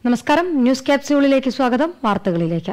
നമസ്കാരം ന്യൂസ് ക്യാപ്സ്യൂളിലേക്ക് സ്വാഗതം വാർത്തകളിലേക്ക്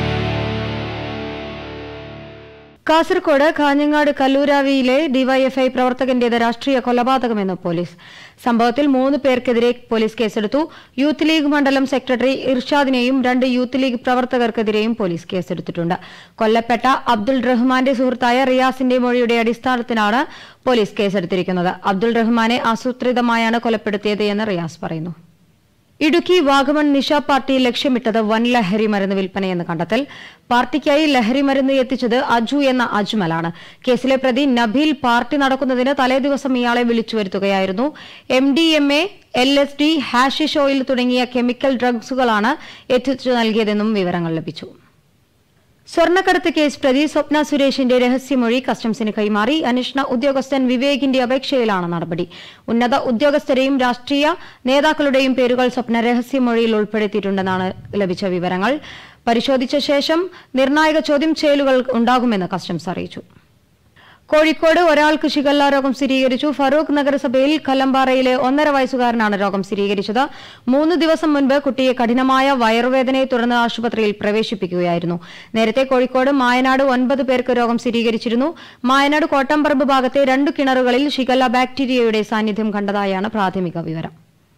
കാസർകോട് കാഞ്ഞങ്ങാട് കല്ലൂരാവിയിലെ ഡിവൈഎഫ്ഐ പ്രവർത്തകന്റേത് രാഷ്ട്രീയ കൊലപാതകമെന്ന് പോലീസ് സംഭവത്തിൽ മൂന്ന് പേർക്കെതിരെ പോലീസ് കേസെടുത്തു യൂത്ത് ലീഗ് മണ്ഡലം സെക്രട്ടറി ഇർഷാദിനെയും രണ്ട് യൂത്ത് ലീഗ് പ്രവർത്തകർക്കെതിരെയും പോലീസ് കേസെടുത്തിട്ടുണ്ട് കൊല്ലപ്പെട്ട അബ്ദുൾ റഹ്മാന്റെ സുഹൃത്തായ റിയാസിന്റെ മൊഴിയുടെ അടിസ്ഥാനത്തിലാണ് പോലീസ് കേസെടുത്തിരിക്കുന്നത് അബ്ദുൾ റഹ്മാനെ ആസൂത്രിതമായാണ് കൊലപ്പെടുത്തിയത് എന്ന് റിയാസ് പറയുന്നു ഇടുക്കി വാഗമൺ നിശ പാർട്ടി ലക്ഷ്യമിട്ടത് വൻ ലഹരി മരുന്ന് വിൽപ്പനയെന്ന് കണ്ടെത്തൽ പാർട്ടിക്കായി ലഹരി മരുന്ന് എത്തിച്ചത് അജു എന്ന അജ്മലാണ് കേസിലെ പ്രതി നബീൽ പാർട്ടി നടക്കുന്നതിന് തലേദിവസം ഇയാളെ വിളിച്ചു വരുത്തുകയായിരുന്നു M D M A L S D ഹാഷിഷ് ഓയിൽ തുടങ്ങിയ കെമിക്കൽ ഡ്രഗ്സുകളാണ് എത്തിച്ചു നൽകിയതെന്നും വിവരങ്ങൾ ലഭിച്ചു സ്വർണ്ണക്കടത്ത് കേസ് പ്രതി സ്വപ്ന സുരേഷിന്റെ രഹസ്യമൊഴി കസ്റ്റംസിന് കൈമാറി അന്വേഷണ ഉദ്യോഗസ്ഥൻ വിവേകിന്റെ അപേക്ഷയിലാണ് നടപടി ഉന്നത ഉദ്യോഗസ്ഥരെയും രാഷ്ട്രീയ നേതാക്കളുടെയും പേരുകൾ സ്വപ്ന രഹസ്യമൊഴിയിൽ ഉൾപ്പെടുത്തിയിട്ടുണ്ടെന്നാണ് ലഭിച്ച വിവരങ്ങൾ പരിശോധിച്ച ശേഷം നിർണായക ചോദ്യം ചെയ്യലുകൾ ഉണ്ടാകുമെന്ന് കസ്റ്റംസ് അറിയിച്ചു കോഴിക്കോട് ഒരാൾക്ക് ഷിഗല്ല രോഗം സ്ഥിരീകരിച്ചു ഫറൂഖ് നഗരസഭയിൽ കല്ലമ്പാറയിലെ ഒന്നര വയസ്സുകാരനാണ് രോഗം സ്ഥിരീകരിച്ചത് മൂന്ന് ദിവസം മുൻപ് കുട്ടിയെ കഠിനമായ വയറുവേദനയെ തുടർന്ന് ആശുപത്രിയിൽ പ്രവേശിപ്പിക്കുകയായിരുന്നു നേരത്തെ കോഴിക്കോട് മായനാട് ഒൻപത് പേർക്ക് രോഗം സ്ഥിരീകരിച്ചിരുന്നു മായനാട് കോട്ടംപറമ്പ് ഭാഗത്തെ രണ്ടു കിണറുകളിൽ ഷിഗല്ല ബാക്ടീരിയയുടെ സാന്നിധ്യം കണ്ടതായാണ് പ്രാഥമിക വിവരം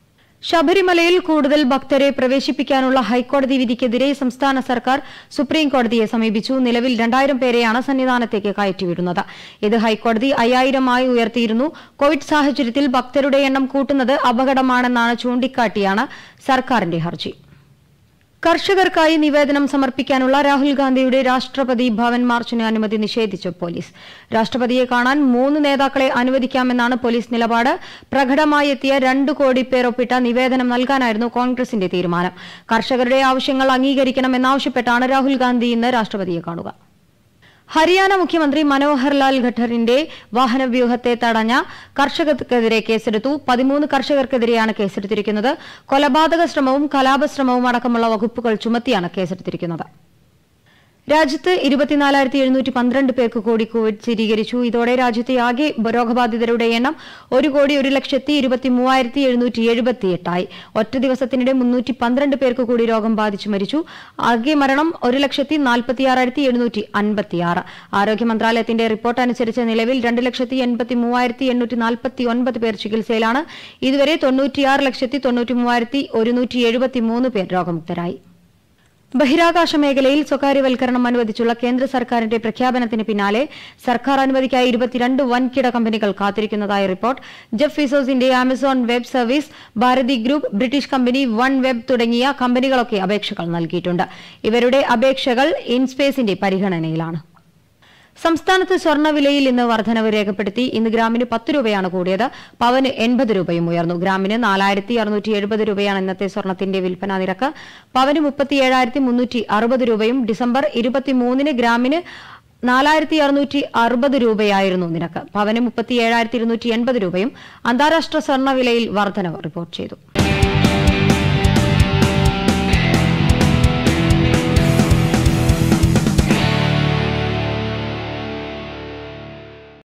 ശബരിമലയിൽ കൂടുതൽ ഭക്തരെ പ്രവേശിപ്പിക്കാനുള്ള ഹൈക്കോടതി വിധിക്കെതിരെ സംസ്ഥാന സർക്കാർ സുപ്രീം കോടതിയെ സമീപിച്ചു നിലവിൽ രണ്ടായിരം പേരെയാണ് സന്നിധാനത്തേക്ക് കയറ്റിവിടുന്നത് ഇത് ഹൈക്കോടതി അയ്യായിരമായി ഉയർത്തിയിരുന്നു കോവിഡ് സാഹചര്യത്തിൽ ഭക്തരുടെ എണ്ണം കൂട്ടുന്നത് അപകടമാണെന്നാണ് ചൂണ്ടിക്കാട്ടിയാണ് സർക്കാരിന്റെ ഹർജി കർഷകർക്കായി നിവേദനം സമർപ്പിക്കാനുള്ള രാഹുൽ ഗാന്ധിയുടെ രാഷ്ട്രപതി ഭവൻ മാർച്ചിന് അനുമതി നിഷേധിച്ചു പോലീസ് രാഷ്ട്രപതിയെ കാണാൻ മൂന്ന് നേതാക്കളെ അനുവദിക്കാമെന്നാണ് പോലീസ് നിലപാട് പ്രകടമായി എത്തിയ രണ്ടു കോടി പേർ ഒപ്പിട്ട നിവേദനം നൽകാനായിരുന്നു കോൺഗ്രസിന്റെ തീരുമാനം കർഷകരുടെ ആവശ്യങ്ങൾ അംഗീകരിക്കണമെന്നാവശ്യപ്പെട്ടാണ് രാഹുൽ ഗാന്ധി ഇന്ന് രാഷ്ട്രപതിയെ കാണുക ഹരിയാന മുഖ്യമന്ത്രി മനോഹർ ലാൽ ഖട്ടറിന്റെ വാഹനവ്യൂഹത്തെ തടഞ്ഞ കർഷകർക്കെതിരെ കേസെടുത്തു പതിമൂന്ന് കർഷകർക്കെതിരെയാണ് കേസെടുത്തിരിക്കുന്നത് കൊലപാതക ശ്രമവും കലാപശ്രമവും അടക്കമുള്ള വകുപ്പുകൾ ചുമത്തിയാണ് കേസെടുത്തിരിക്കുന്നത് രാജ്യത്ത് ഇരുപത്തിനാലായിരത്തി എഴുന്നൂറ്റി പന്ത്രണ്ട് പേർക്ക് കൂടി കോവിഡ് സ്ഥിരീകരിച്ചു ഇതോടെ രാജ്യത്തെ ആകെ രോഗബാധിതരുടെ എണ്ണം ഒരു കോടി ഒരു ലക്ഷത്തി ഇരുപത്തി മൂവായിരത്തി എഴുന്നൂറ്റി എഴുപത്തിയെട്ടായി ഒറ്റ ദിവസത്തിനിടെ മുന്നൂറ്റി പന്ത്രണ്ട് പേർക്ക് കൂടി രോഗം ബാധിച്ചു മരിച്ചു ആകെ മരണം ഒരു ലക്ഷത്തി നാൽപ്പത്തിയാറായിരത്തി എഴുന്നൂറ്റി അൻപത്തിയാറ് ആരോഗ്യ മന്ത്രാലയത്തിന്റെ റിപ്പോർട്ട് അനുസരിച്ച് നിലവിൽ രണ്ട് ലക്ഷത്തി എൺപത്തി മൂവായിരത്തി എണ്ണൂറ്റി നാൽപ്പത്തി ഒൻപത് പേർ ചികിത്സയിലാണ് ഇതുവരെ തൊണ്ണൂറ്റിയാറ് ലക്ഷത്തി തൊണ്ണൂറ്റി മൂവായിരത്തി ഒരുന്നൂറ്റി എഴുപത്തി മൂന്ന് പേർ രോഗമുക്തരായി ബഹിരാകാശ മേഖലയിൽ സ്വകാര്യവൽക്കരണം അനുവദിച്ചുള്ള കേന്ദ്ര സർക്കാരിന്റെ പ്രഖ്യാപനത്തിന് പിന്നാലെ സർക്കാർ അനുമതിക്കായി ഇരുപത്തിരണ്ട് വൻകിട കമ്പനികൾ കാത്തിരിക്കുന്നതായി റിപ്പോർട്ട് ജെഫ് ഫിസോസിന്റെ Amazon web service Bharti group British company OneWeb തുടങ്ങിയ കമ്പനികളൊക്കെ അപേക്ഷകൾ നൽകിയിട്ടുണ്ട് ഇവരുടെ അപേക്ഷകൾ ഇൻസ്പേസിന്റെ പരിഗണനയിലാണ് സംസ്ഥാനത്ത് സ്വർണ്ണവിലയിൽ ഇന്ന് വർധനവ് രേഖപ്പെടുത്തി ഇന്ന് ഗ്രാമിന് പത്ത് രൂപയാണ് കൂടിയത് പവന് എൺപത് രൂപയും ഉയർന്നു ഗ്രാമിന് നാലായിരത്തി അറുന്നൂറ്റി എഴുപത് രൂപയാണ് ഇന്നത്തെ സ്വർണത്തിന്റെ വിൽപ്പനാ നിരക്ക് പവന് മുപ്പത്തിയേഴായിരത്തി മുന്നൂറ്റി അറുപത് രൂപയും ഡിസംബർ ഇരുപത്തിമൂന്നിന് ഗ്രാമിന് നാലായിരത്തി അറുന്നൂറ്റി അറുപത് രൂപയായിരുന്നു നിരക്ക് പവന് മുപ്പത്തിയേഴായിരത്തി ഇരുന്നൂറ്റി എൺപത് രൂപയും അന്താരാഷ്ട്ര സ്വർണ്ണവിലയിൽ വർധനവ് റിപ്പോർട്ട് ചെയ്തു